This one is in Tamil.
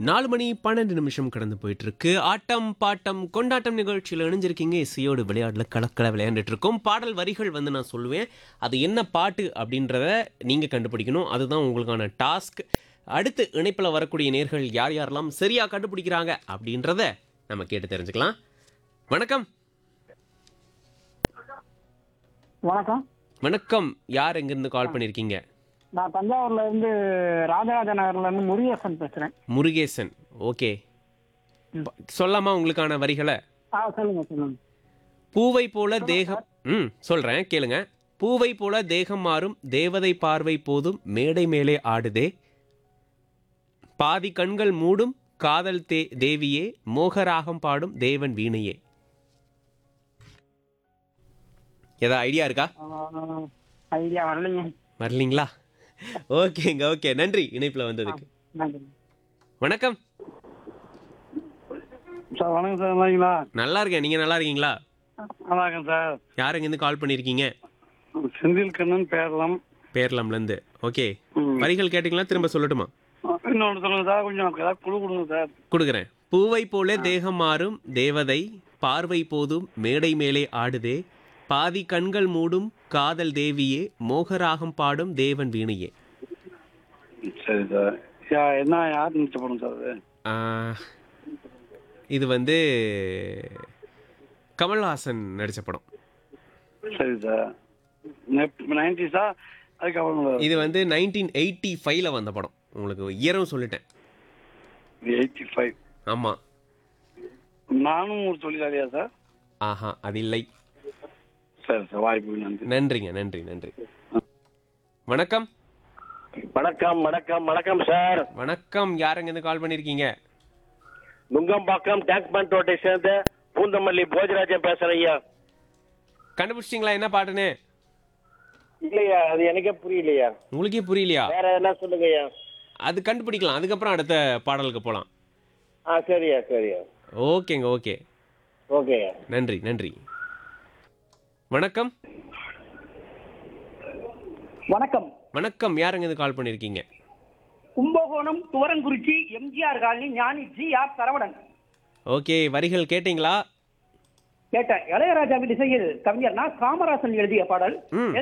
நாலு மணி பன்னெண்டு நிமிஷம் கடந்து போயிட்டு இருக்கு ஆட்டம் பாட்டம் கொண்டாட்டம் நிகழ்ச்சியில் இணைஞ்சிருக்கீங்க இசையோடு விளையாடல கலக்கல விளையாண்டுட்டு இருக்கோம் பாடல் வரிகள் வந்து நான் சொல்லுவேன் அது என்ன பாட்டு அப்படின்றத நீங்க கண்டுபிடிக்கணும் அதுதான் உங்களுக்கான டாஸ்க் அடுத்து இணைப்பில் வரக்கூடிய நேர்கள் யார் யாரெல்லாம் சரியா கண்டுபிடிக்கிறாங்க அப்படின்றத நம்ம கேட்டு தெரிஞ்சுக்கலாம் வணக்கம் வணக்கம் வணக்கம் யார் எங்கிருந்து கால் பண்ணியிருக்கீங்க நான் தஞ்சாவூர்ல இருந்து ராஜராஜ நகர்ல இருந்து முருகேசன் பேசுறேன் முருகேசன் ஓகே சொல்லாமா உங்களுக்கான வரிகளை ஆ சொல்லுங்க சொல்லுங்க பூவை போல தேகம் ம் சொல்றேன் கேளுங்க பூவை போல தேகம் மாறும் தேவதை பார்வை போதும் மேடை மேலே ஆடுதே பாதி கண்கள் மூடும் காதல் தே தேவியே மோகராகம் பாடும் தேவன் வீணையே ஏதா ஐடியா இருக்கா ஐடியா வரலைங்க வரலீங்களா ஓகேங்க ஓகே நன்றி இணைப்பில் வந்ததுக்கு நன்றி வணக்கம் சார் வணக்கம் சார் நல்லாங்களா நல்லா இருக்கேன் நீங்க நல்லா இருக்கீங்களா நல்லா இருக்கேன் சார் யார் இருந்து கால் பண்ணியிருக்கீங்க செந்தில் கண்ணன் பேரலாம் பேரலாம்லேருந்து ஓகே ம். வரிகள் கேட்டிங்களா திரும்ப சொல்லட்டுமா இன்னொன்று சொல்லுங்க சார் கொஞ்சம் ஏதாவது குழு கொடுங்க சார் கொடுக்குறேன் பூவை போல தேகம் மாறும் தேவதை பார்வை போதும் மேடை மேலே ஆடுதே பாதி கண்கள் மூடும் காதல் தேவியே மோகராகம் பாடும் தேவன் வீணையே சரி சார் யா என்ன யார் நிச்சய படம் சார் அது ஆ, இது வந்து கமல்ஹாசன் நடித்த படம் சரி சார் நைன்டிஸா அதுக்கப்புறம் இது வந்து நைன்டீன் எயிட்டி ஃபைவ்ல வந்த படம் உங்களுக்கு இயரும் சொல்லிட்டேன் எயிட்டி ஃபைவ் ஆமாம் நானும் ஒரு தொழிலாளியா சார் ஆஹா அது இல்லை சரி சார் வாய்ப்பு நன்றி நன்றிங்க நன்றி நன்றி வணக்கம் வணக்கம் வணக்கம் வணக்கம் சார் வணக்கம் யாருங்க கால் பண்ணியிருக்கீங்க நுங்கம்பாக்கம் டேங்க் பண்ட் ரோட்டை சேர்ந்த பூந்தமல்லி போஜராஜன் பேசுறேன் ஐயா கண்டுபிடிச்சிங்களா என்ன பாட்டுன்னு இல்லையா அது எனக்கே புரியலையா உங்களுக்கே புரியலையா வேற என்ன சொல்லுங்க ஐயா அது கண்டுபிடிக்கலாம் அதுக்கப்புறம் அடுத்த பாடலுக்கு போகலாம் ஆ சரியா சரியா ஓகேங்க ஓகே ஓகேயா நன்றி நன்றி வணக்கம் வணக்கம் வணக்கம் யாருங்க இது கால் பண்ணியிருக்கீங்க Kumbakonam Thuvarankurichi MGR colony Gnani G R Saravanan okay வரிகள் கேட்டிங்களா கேட்ட இளையராஜாவின் இசையில் கவிஞர் நா காமராசன் எழுதிய பாடல் ம்